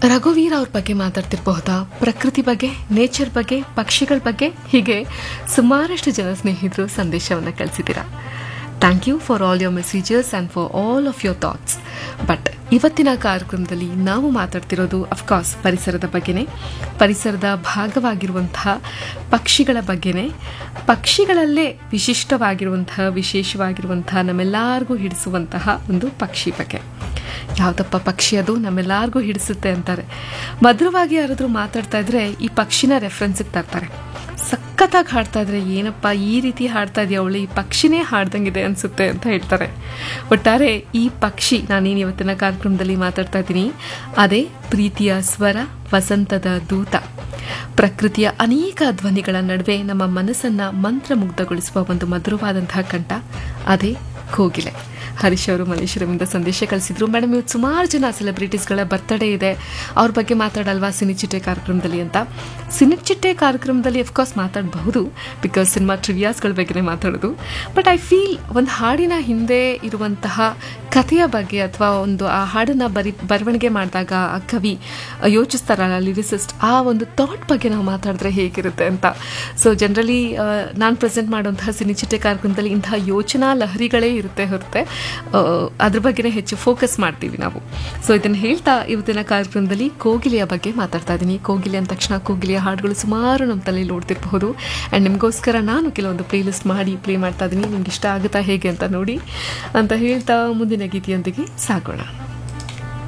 ರಘುವೀರ್ ಅವ್ರ ಬಗ್ಗೆ ಮಾತಾಡ್ತಿರಬಹುದಾ ಪ್ರಕೃತಿ ಬಗ್ಗೆ ನೇಚರ್ ಬಗ್ಗೆ ಪಕ್ಷಿಗಳ ಬಗ್ಗೆ ಹೀಗೆ ಸುಮಾರಷ್ಟು ಜನ ಸ್ನೇಹಿತರು ಸಂದೇಶವನ್ನು ಕಳಿಸಿದ್ದೀರಾ thank you for all your messages and for all of your thoughts but ಇವತ್ತಿನ ಕಾರ್ಯಕ್ರಮದಲ್ಲಿ ನಾವು ಮಾತಾಡ್ತಿರೋದು ಅಫ್ಕೋರ್ಸ್ ಪರಿಸರದ ಬಗ್ಗೆನೇ ಪರಿಸರದ ಭಾಗವಾಗಿರುವಂತಹ ಪಕ್ಷಿಗಳ ಬಗ್ಗೆನೇ ಪಕ್ಷಿಗಳಲ್ಲೇ ವಿಶಿಷ್ಟವಾಗಿರುವಂತಹ ವಿಶೇಷವಾಗಿರುವಂತಹ ನಮ್ಮೆಲ್ಲರಿಗೂ ಹಿಡಿಸುವಂತಹ ಒಂದು ಪಕ್ಷಿ ಬಗ್ಗೆ ಯಾವುದಪ್ಪ ಪಕ್ಷಿ ಅದು ನಮ್ಮೆಲ್ಲರಿಗೂ ಹಿಡಿಸುತ್ತೆ ಅಂತಾರೆ ಮಧುರವಾಗಿ ಯಾರಾದರೂ ಮಾತಾಡ್ತಾ ಇದ್ರೆ ಈ ಪಕ್ಷಿನ ರೆಫರೆನ್ಸಿಗೆ ತರ್ತಾರೆ ಸಖತ್ತಾಗಿ ಹಾಡ್ತಾ ಇದ್ರೆ ಏನಪ್ಪ ಈ ರೀತಿ ಹಾಡ್ತಾ ಇದೆಯಾ ಅವಳು ಈ ಪಕ್ಷಿನೇ ಹಾಡ್ದಂಗಿದೆ ಅನಿಸುತ್ತೆ ಅಂತ ಹೇಳ್ತಾರೆ ಒಟ್ಟಾರೆ ಈ ಪಕ್ಷಿ ನಾನೇನು ಇವತ್ತಿನ ಕಾರ್ಯಕ್ರಮದಲ್ಲಿ ಮಾತಾಡ್ತಾ ಇದ್ದೀನಿ ಅದೇ ಪ್ರೀತಿಯ ಸ್ವರ ವಸಂತದ ದೂತ ಪ್ರಕೃತಿಯ ಅನೇಕ ಧ್ವನಿಗಳ ನಡುವೆ ನಮ್ಮ ಮನಸ್ಸನ್ನ ಮಂತ್ರಮುಗ್ಧಗೊಳಿಸುವ ಒಂದು ಮಧುರವಾದಂತಹ ಕಂಠ ಅದೇ ಕೋಗಿಲೆ ಹರೀಶ್ ಅವರು ಮಲೇಶ್ವರಮಿಂದ ಸಂದೇಶ ಕಳಿಸಿದ್ರು ಮೇಡಮ್ ಇವತ್ತು ಸುಮಾರು ಜನ ಸೆಲೆಬ್ರಿಟೀಸ್ಗಳ ಬರ್ತ್ಡೇ ಇದೆ ಅವ್ರ ಬಗ್ಗೆ ಮಾತಾಡಲ್ವಾ ಸಿನಿಚಿಟ್ಟೆ ಕಾರ್ಯಕ್ರಮದಲ್ಲಿ ಅಂತ ಸಿನಿಚಿಟ್ಟೆ ಕಾರ್ಯಕ್ರಮದಲ್ಲಿ ಅಫ್ಕೋರ್ಸ್ ಮಾತಾಡಬಹುದು ಬಿಕಾಸ್ ಸಿನಿಮಾ ಟ್ರಿವಿಯಾಸ್ಗಳ ಬಗ್ಗೆನೇ ಮಾತಾಡೋದು ಬಟ್ ಐ ಫೀಲ್ ಒಂದು ಹಾಡಿನ ಹಿಂದೆ ಇರುವಂತಹ ಕಥೆಯ ಬಗ್ಗೆ ಅಥವಾ ಒಂದು ಆ ಹಾಡನ್ನ ಬರಿ ಬರವಣಿಗೆ ಮಾಡಿದಾಗ ಆ ಕವಿ ಯೋಚಿಸ್ತಾರಲ್ಲ ಲಿರಿಸಿಸ್ಟ್ ಆ ಒಂದು ಥಾಟ್ ಬಗ್ಗೆ ನಾವು ಮಾತಾಡಿದ್ರೆ ಹೇಗಿರುತ್ತೆ ಅಂತ ಸೊ ಜನರಲಿ ನಾನು ಪ್ರೆಸೆಂಟ್ ಮಾಡುವಂತಹ ಸಿನಿಚಿಟ್ಟೆ ಕಾರ್ಯಕ್ರಮದಲ್ಲಿ ಇಂತಹ ಯೋಚನಾ ಲಹರಿಗಳೇ ಇರುತ್ತೆ ಹೊರತೆ ಅದ್ರ ಬಗ್ಗೆನೇ ಹೆಚ್ಚು ಫೋಕಸ್ ಮಾಡ್ತೀವಿ ನಾವು ಸೊ ಇದನ್ನು ಹೇಳ್ತಾ ಇವತ್ತಿನ ಕಾರ್ಯಕ್ರಮದಲ್ಲಿ ಕೋಗಿಲೆಯ ಬಗ್ಗೆ ಮಾತಾಡ್ತಾ ಇದ್ದೀನಿ ಕೋಗಿಲೆ ಅಂದ ತಕ್ಷಣ ಕೋಗಿಲೆಯ ಹಾಡುಗಳು ಸುಮಾರು ನಮ್ಮ ತಲೆಯಲ್ಲಿ ಓಡ್ತಿರಬಹುದು ಆ್ಯಂಡ್ ನಿಮಗೋಸ್ಕರ ನಾನು ಕೆಲವೊಂದು ಪ್ಲೇ ಲಿಸ್ಟ್ ಮಾಡಿ ಪ್ಲೇ ಮಾಡ್ತಾ ಇದ್ದೀನಿ ನಿಮ್ಗೆ ಇಷ್ಟ ಆಗುತ್ತಾ ಹೇಗೆ ಅಂತ ನೋಡಿ ಅಂತ ಹೇಳ್ತಾ ಮುಂದಿನ ಗೀತೆಯೊಂದಿಗೆ ಸಾಗೋಣ